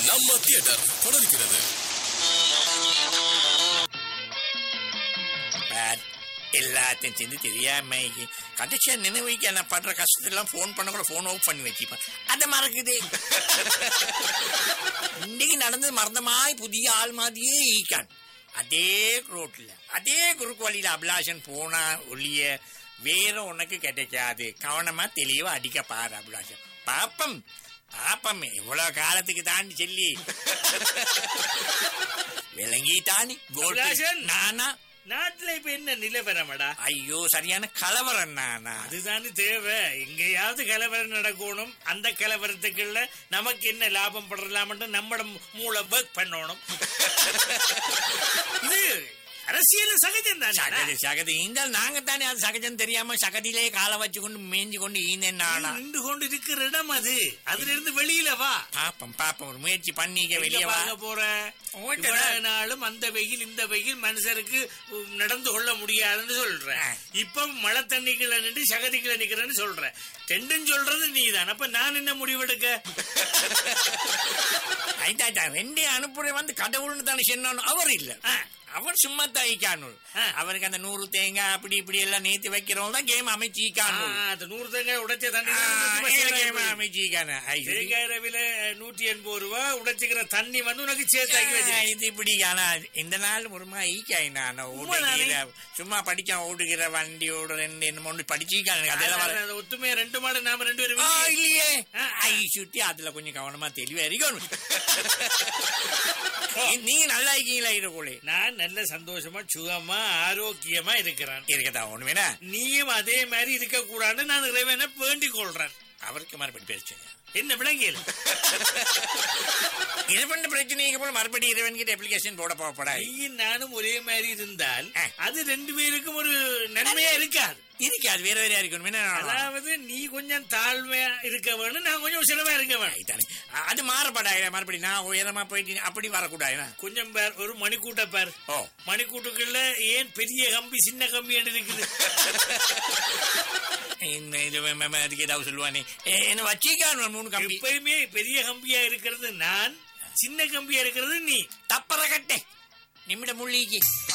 நம்ம தியேட்டர் தொடர்கிறது பார் எல்லாத்தையும் செஞ்சு தெரியாம கடைசியா நினைவுக்கு நான் படுற கஷ்டத்தெல்லாம் ஃபோன் பண்ண கூட ஃபோன் ஆஃப் பண்ணி வச்சுப்பேன் அதை மறக்குது இன்னைக்கு நடந்தது மறந்தமாய் புதிய ஆள் மாதிரியே ஈக்கான் அதே ரோட்ல அதே குறுக்கு வழியில அபிலாஷன் போனா ஒளிய வேற உனக்கு கிடைக்காது கவனமா தெளிவா அடிக்க பாரு அபிலாஷன் பாப்பம் பாப்பம் இவ்வளவு காலத்துக்கு தாண்டி சொல்லி விளங்கி தானி அபிலாஷன். நானா நாட்டுல இப்ப என்ன நிலவரமடா ஐயோ சரியான கலவரம் நானா அதுதானே தேவை எங்கேயாவது கலவரம் நடக்கணும் அந்த கலவரத்துக்குள்ள நமக்கு என்ன லாபம் படலாம்னு நம்மட மூளை ஒர்க் பண்ணணும் இது அரசியல் சகஜம் சகதி தானே சகதி இந்த நாங்க தானே அது சகஜம் தெரியாம சகதியிலே காலை வச்சு கொண்டு மேய்ஞ்சு கொண்டு ஈந்தேன் நானா நின்று கொண்டு இருக்கிற இடம் அது அதுல இருந்து வெளியில வா பாப்பம் பாப்பம் ஒரு முயற்சி பண்ணிக்க எங்க வெளியே வா பார்க்க போற ஓட்டடா. இவ்வளவு நாளும் அந்த வெயில் இந்த வெயில் மனுஷருக்கு உம், நடந்து கொள்ள முடியாதுன்னு சொல்றேன் இப்ப மழை தண்ணிக்குள்ள நின்று சகதிக்குள்ள நிக்கிறேன்னு சொல்றேன் ரெண்டும் சொல்றது நீதான் அப்ப நான் என்ன முடிவெடுக்க ஐட்டாட்டா ரெண்டே அனுப்புற வந்து கடவுள்னு தானே சொன்னானு அவர் இல்ல ஆ. அவர் சும்மா தாய்க்கானூர் ஆ. அவருக்கு அந்த நூறு தேங்காய் அப்படி இப்படி எல்லாம் நேத்து வைக்கிறவங்க தான் கேம் ஆ, அமைச்சிக்கானூர் அந்த நூறு தேங்காய் உடைச்ச தண்ணி கேம் அமைச்சிக்கான தேங்காய் ரவில நூற்றி எண்பது ரூபா உடைச்சுக்கிற தண்ணி வந்து உனக்கு சேர்த்தாக்கி வச்சு இது இப்படி ஆனா இந்த நாள் ஒருமா ஈக்காய் நான் ஓடுகிற சும்மா படிக்க ஓடுகிற வண்டி ஓடுற ரெண்டு என்னமோ ஒண்ணு படிச்சிருக்காங்க அதெல்லாம் வர அந்த ஒத்துமையா ரெண்டு மாடு நாம ரெண்டு பேரும் ஆ, வெளியே- இல்லையே ஆ, ஆ. ஐ சுத்தி அதுல கொஞ்சம் கவனமா தெளிவா இருக்கணும் நீங்க நல்லா இருக்கீங்களா இருக்கோளே நான் நல்ல சந்தோஷமா சுகமா ஆரோக்கியமா இருக்கிறேன் இருக்கதா ஒண்ணு வேணா நீயும் அதே மாதிரி இருக்க கூடாதுன்னு நான் இறைவனை வேண்டிக் கொள்றேன் அவருக்கு மறுபடி பேசுங்க என்ன விளங்கியல் இறைவன் பிரச்சனைக்கு போல மறுபடி இறைவன் கிட்ட அப்ளிகேஷன் போட போகப்படா நீயும் நானும் ஒரே மாதிரி இருந்தால் ஆ. அது ரெண்டு பேருக்கும் ஒரு நன்மையா இருக்காது இருக்கு அது வேற வேற இருக்கணும் என்ன அதாவது நீ கொஞ்சம் தாழ்மையா இருக்க வேணும் நான் கொஞ்சம் உசரமா இருக்க வேணும் ஐத்தானே. அது மாறப்படாது மறுபடி நான் உயரமா போயிட்டு அப்படி வரக்கூடாது கொஞ்சம் பேர் ஒரு மணிக்கூட்ட பேர் ஓ மணிக்கூட்டுக்குள்ள ஏன் பெரிய கம்பி சின்ன கம்பி என்று இருக்குது இந்த இது ம- ம- அதுக்கு ஏதாவது சொல்லுவானே ஏ, என்ன வச்சிக்கான மூணு கம்பி எப்பயுமே பெரிய கம்பியா இருக்கிறது நான் சின்ன கம்பியா இருக்கிறது நீ தப்பற கட்டே நிமிட முள்ளிக்கு